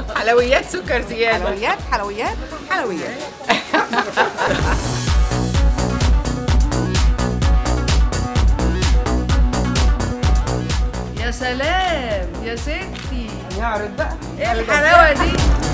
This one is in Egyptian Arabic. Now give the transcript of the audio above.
حلويات سكر زياده حلويات حلويات حلويات يا سلام يا ستي نعرض بقى ايه الحلاوه دي